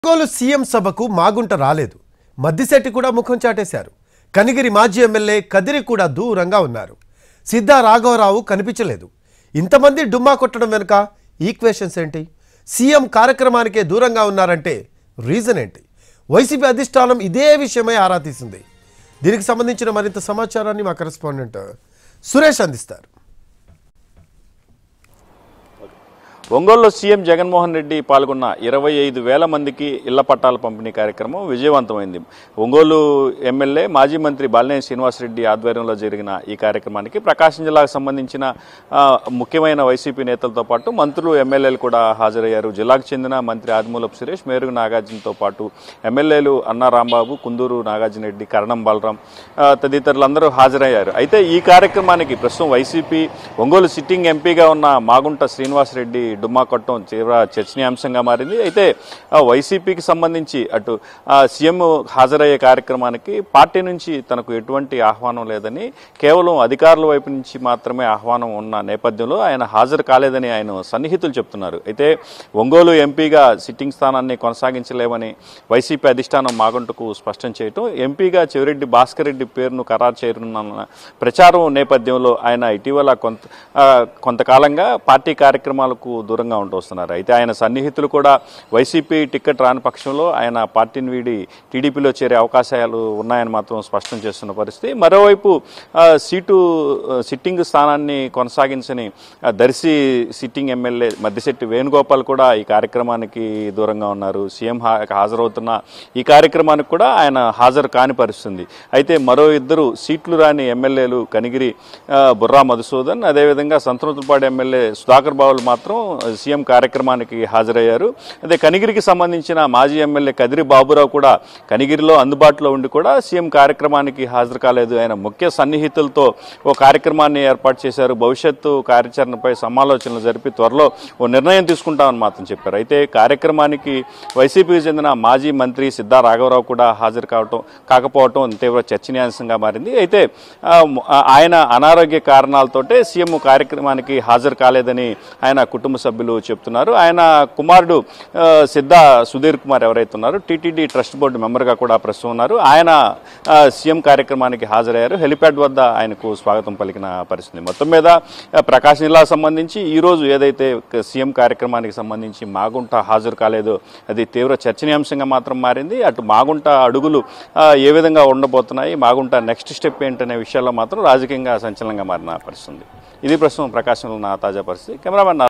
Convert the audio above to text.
Ongole CM సభకు మాగుంట రాలేదు మద్దిశెట్టి కూడా ముఖం చాటేశారు కనిగిరి మాజీ ఎమ్మెల్యే కదిరి కూడా దూరంగా ఉన్నారు సిద్ధా రాఘవరావు కనిపించలేదు ఇంతమంది డుమ్మా కొట్టడం వెనుక ఈక్వేషన్స్ ఏంటి సీఎం కార్యక్రమానికే దూరంగా ఉన్నారంటే రీజన్ ఏంటి వైసీపీ అధిష్టానం ఇదే విషయమై ఆరా తీసింది దీనికి సంబంధించిన మరింత సమాచారాన్ని మా కరెస్పాండెంట్ సురేష్ అందిస్తారు ఒంగోలులో సీఎం జగన్మోహన్ రెడ్డి పాల్గొన్న ఇరవై ఐదు వేల మందికి ఇళ్ల పట్టాల పంపిణీ కార్యక్రమం విజయవంతమైంది ఒంగోలు ఎమ్మెల్యే మాజీ మంత్రి బాలినేని శ్రీనివాసరెడ్డి ఆధ్వర్యంలో జరిగిన ఈ కార్యక్రమానికి ప్రకాశం జిల్లాకు సంబంధించిన ఆ, ముఖ్యమైన వైసీపీ నేతలతో పాటు మంత్రులు ఎమ్మెల్యేలు కూడా హాజరయ్యారు జిల్లాకు చెందిన మంత్రి ఆదిమూలపు సురేష్ మేరుగు నాగార్జునతో పాటు ఎమ్మెల్యేలు అన్నా రాంబాబు కుందూరు నాగార్జున రెడ్డి కరణం బలరాం ఆ, తదితరులందరూ హాజరయ్యారు అయితే ఈ కార్యక్రమానికి ప్రస్తుతం వైసీపీ ఒంగోలు సిట్టింగ్ ఎంపీగా ఉన్న మాగుంట శ్రీనివాసరెడ్డి డుమ్మా కొట్టడం తీవ్ర చర్చనీయాంశంగా మారింది అయితే ఆ, వైసీపీకి సంబంధించి అటు ఆ, సీఎం హాజరయ్యే కార్యక్రమానికి పార్టీ నుంచి తనకు ఎటువంటి ఆహ్వానం లేదని కేవలం అధికారుల వైపు నుంచి మాత్రమే ఆహ్వానం ఉన్న నేపథ్యంలో ఆయన హాజరు కాలేదని ఆయన సన్నిహితులు చెప్తున్నారు అయితే ఒంగోలు ఎంపీగా సిట్టింగ్ స్థానాన్ని కొనసాగించలేమని వైసీపీ అధిష్టానం మాగుంటకు స్పష్టం చేయటం ఎంపీగా చెవిరెడ్డి భాస్కర్ రెడ్డి పేరును ఖరారు చేయనున్న ప్రచారం నేపథ్యంలో ఆయన ఇటీవల కొంత ఆ, కొంతకాలంగా పార్టీ కార్యక్రమాలకు దూరంగా ఉంటూ వస్తున్నారు అయితే ఆయన సన్నిహితులు కూడా వైసీపీ టికెట్ రాని పక్షంలో ఆయన పార్టీని వీడి టీడీపీలో చేరే అవకాశాలు ఉన్నాయని మాత్రం స్పష్టం చేస్తున్న పరిస్థితి మరోవైపు ఆ, సీటు ఆ, సిట్టింగ్ స్థానాన్ని కొనసాగించని ఆ, దర్శి సిట్టింగ్ ఎమ్మెల్యే మద్దిశెట్టి వేణుగోపాల్ కూడా ఈ కార్యక్రమానికి దూరంగా ఉన్నారు సీఎం హా- హాజరవుతున్న ఈ కార్యక్రమానికి కూడా ఆయన హాజరు కాని పరిస్థితుంది అయితే మరో ఇద్దరు సీట్లు రాని ఎమ్మెల్యేలు కనిగిరి ఆ, బుర్రా మధుసూదన్ అదేవిధంగా సంతనూతులపాడు ఎమ్మెల్యే సుధాకర్ బాబులు మాత్రం సీఎం కార్యక్రమానికి హాజరయ్యారు అదే కనిగిరికి సంబంధించిన మాజీ ఎమ్మెల్యే కదిరి బాబురావు కూడా కనిగిరిలో అందుబాటులో ఉండి కూడా సీఎం కార్యక్రమానికి హాజరు కాలేదు ఆయన ముఖ్య సన్నిహితులతో ఓ కార్యక్రమాన్ని ఏర్పాటు చేశారు భవిష్యత్తు కార్యాచరణపై సమాలోచనలు జరిపి త్వరలో ఓ నిర్ణయం తీసుకుంటామని మాత్రం చెప్పారు అయితే కార్యక్రమానికి వైసీపీకి చెందిన మాజీ మంత్రి సిద్ధా రాఘవరావు కూడా హాజరు కావటం కాకపోవటం తీవ్ర చర్చనీయాంశంగా మారింది అయితే ఆ, ఆ- ఆయన అనారోగ్య కారణాలతోటే సీఎం కార్యక్రమానికి హాజరు కాలేదని ఆయన కుటుంబ సభ్యులు చెప్తున్నారు ఆయన కుమారుడు ఆ, సిద్ధా సుధీర్ కుమార్ ఎవరైతే ఉన్నారో టీటీడీ ట్రస్ట్ బోర్డు మెంబర్గా కూడా ప్రస్తుతం ఉన్నారు ఆయన ఆ, సీఎం కార్యక్రమానికి హాజరయ్యారు హెలిప్యాడ్ వద్ద ఆయనకు స్వాగతం పలికిన పరిస్థితి మొత్తం మీద ఆ, ప్రకాశం జిల్లాకు సంబంధించి ఈ రోజు ఏదైతే క- సీఎం కార్యక్రమానికి సంబంధించి మాగుంట హాజరు కాలేదో అది తీవ్ర చర్చనీయాంశంగా మాత్రం మారింది అటు మాగుంట అడుగులు ఆ, ఏ విధంగా ఉండబోతున్నాయి మాగుంట నెక్స్ట్ స్టెప్ ఏంటనే విషయాల్లో మాత్రం రాజకీయంగా సంచలనంగా మారిన పరిస్థితి ఉంది. ఇది ప్రస్తుతం ప్రకాశంలో నా తాజా పరిస్థితి కెమెరామెన్